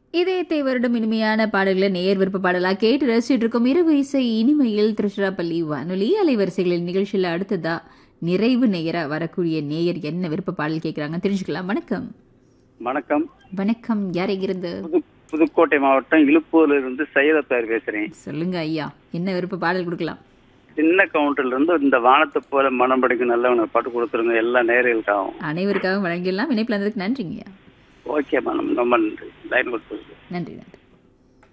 இதயத்தை வருடம் இனிமையான பாடல்களை நேயர் விருப்ப பாடலா கேட்டு ரசிச்சுட்டு இருக்கோம் இரவு இசை இனிமையில் திருச்சிராப்பள்ளி வானொலி அலைவரிசைகளின் நிகழ்ச்சியில் அடுத்ததா நிறைவு நேயரா வரக்கூடிய நேயர் என்ன விருப்ப பாடல் கேட்குறாங்க தெரிஞ்சுக்கலாம் வணக்கம் வணக்கம் வணக்கம் யாரை இருந்து புது புதுக்கோட்டை மாவட்டம் இழுப்பூர்ல இருந்து சையதத்தார் பேசுறேன் சொல்லுங்க ஐயா என்ன விருப்ப பாடல் கொடுக்கலாம் சின்ன கவுண்டர்ல இருந்து இந்த வானத்தை போல மனம் படிக்கும் நல்லவனை பாட்டு கொடுத்துருங்க எல்லா நேர்களுக்காகவும் அனைவருக்காகவும் வழங்கிடலாம் இணைப்பில் இருந்ததுக்கு நன்றிங்க ஐயா ஓகே மேடம் ரொம்ப நன்றி லைன் கொடுத்துருக்கு நன்றி நன்றி